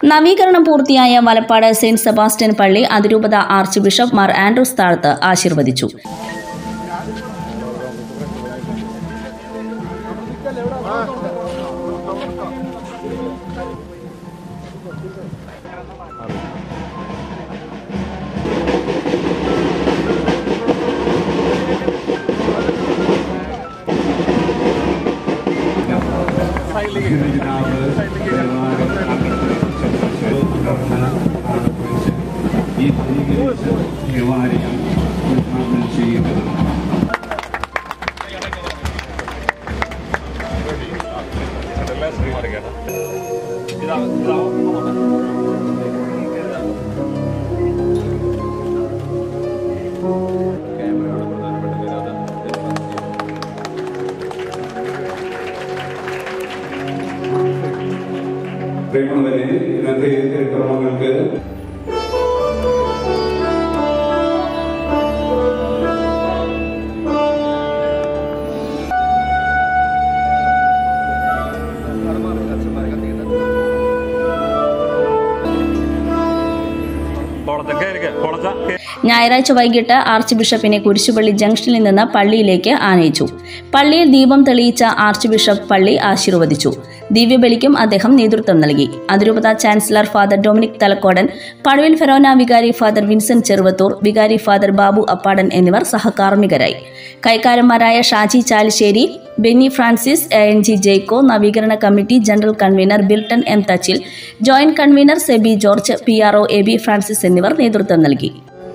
നവീകരണം പൂർത്തിയായ Valappad Saint Sebastian പള്ളി അതിരൂപത ആർച്ച് ബിഷപ്പ് മാർ ആൻഡ്രൂസ് താഴത്ത് ആശീർവദിച്ചു ഈ ദേവാലയം ഉദ്ഘാടനം ചെയ്യുന്നത് പ്രിയമുള്ളവരെ ഇന്നത്തെ തിരുക്രമങ്ങൾക്ക് കുളച്ച കയറിക്ക കുളച്ച ഞായറാഴ്ച വൈകിട്ട് ആർച്ച് ബിഷപ്പിനെ കുരിശുപള്ളി ജംഗ്ഷനിൽ നിന്ന് പള്ളിയിലേക്ക് ആനയിച്ചു പള്ളിയിൽ ദീപം തെളിയിച്ച ആർച്ച് ബിഷപ്പ് പള്ളി ആശീർവദിച്ചു ദിവ്യബലിക്കും അദ്ദേഹം നേതൃത്വം നൽകി അതിരൂപത chancellor father Dominic Thalakodan Pazhuvil forane വികാരി ഫാദർ വിൻസെന്റ് ചെറുവത്തൂർ വികാരി ഫാദർ ബാബു അപ്പാടൻ എന്നിവർ സഹകാർമ്മികരായി കൈക്കാരന്മാരായ Shaji Chalissery Benny Francis A N G Jaiko നവീകരണ committee general convener Bilton M Thachil joint convener Sebi George P R O A B Francis എന്നിവർ നേതൃത്വം നൽകി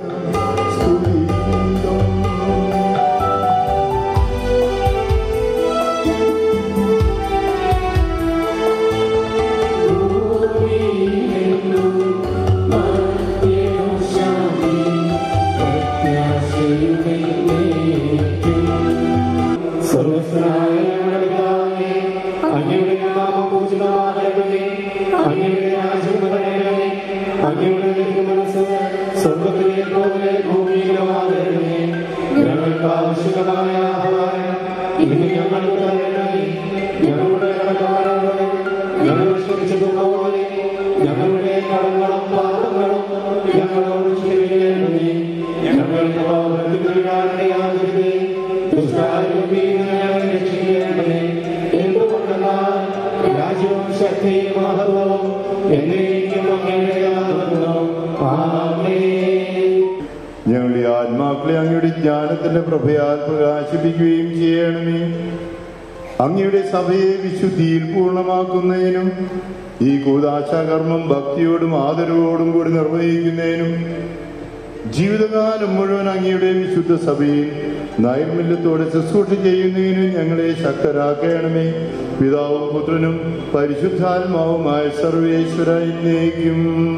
സർവസ്വനായ ഞങ്ങളുടെ പിതാവേ, അങ്ങയുടെ നാമം പൂജിതമാകണമേ അങ്ങയുടെ രാജ്യം വരണമേ അങ്ങയുടെ തിരുമനസ്സ് സ്വർഗത്തിലെ പോലെ ഭൂമിയിലുമാകണമേ ഞങ്ങൾക്ക് ആവശ്യമായ ആഹാരം ഇന്ന് ഞങ്ങൾക്ക് തരണമേ ഞങ്ങളുടെ കടക്കാരോട് ഞങ്ങൾ ക്ഷമിച്ചതുപോലെ ഞങ്ങളുടെ കടങ്ങളും പാപങ്ങളും ഞങ്ങളോട് ക്ഷമിക്കണമേ ഞങ്ങൾക്ക് പാപത്തിനാകരുതേ ദുഷ്ടാരൂപീനെ രക്ഷിക്കണമേ എന്തുകൊണ്ടെന്നാൽ രാജ്യവും ശക്തിയും മഹത്വവും എന്നേക്കും അങ്ങയുടേതാകുന്നു ആമേൻ ഞങ്ങളുടെ ആത്മാക്കളെ അങ്ങയുടെ ജ്ഞാനത്തിന്റെ പ്രഭയാൽ പ്രകാശിപ്പിക്കുകയും ചെയ്യണമേ അങ്ങയുടെ സഭയെ വിശുദ്ധിയിൽ പൂർണ്ണമാക്കുന്നതിനും ഈ കൂതാശാകർമ്മം ഭക്തിയോടും ആദരവോടും കൂടി നിർവഹിക്കുന്നതിനും ജീവിതകാലം മുഴുവൻ അങ്ങയുടെ വിശുദ്ധ സഭയിൽ നൈർമല്യത്തോടെ ശുശ്രൂഷ ചെയ്യുന്നതിനും ഞങ്ങളെ ശക്തരാക്കണമേ പിതാവും പുത്രനും പരിശുദ്ധാത്മാവുമായ സർവേശ്വര എന്നേക്കും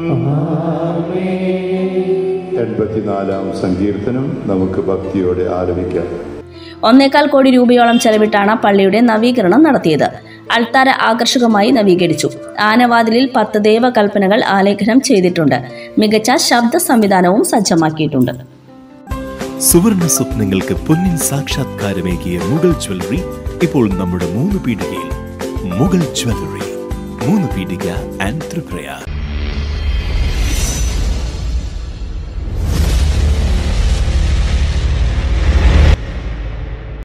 എൺപത്തിനാലാം സങ്കീർത്തനം നമുക്ക് ഭക്തിയോടെ ആലപിക്കാം ഒന്നേകാൽ കോടി രൂപയോളം ചെലവിട്ടാണ് പള്ളിയുടെ നവീകരണം നടത്തിയത് അൾത്താര ആകർഷകമായി നവീകരിച്ചു ആനവാതിലിൽ പത്ത് ദേവകൽപ്പനകൾ ആലേഖനം ചെയ്തിട്ടുണ്ട് മികച്ച ശബ്ദ സംവിധാനവും സജ്ജമാക്കിയിട്ടുണ്ട് സുവർണ സ്വപ്നങ്ങൾക്ക് പൊന്നിൻ സാക്ഷാത്കാരമേകിയ മുഗൾ ജ്വല്ലറി ഇപ്പോൾ നമ്മുടെ മൂന്ന് പീടികയിൽ മുഗൾ ജ്വല്ലറി മൂന്ന് പീടിക ആൻഡ് ത്രിപുരയാർ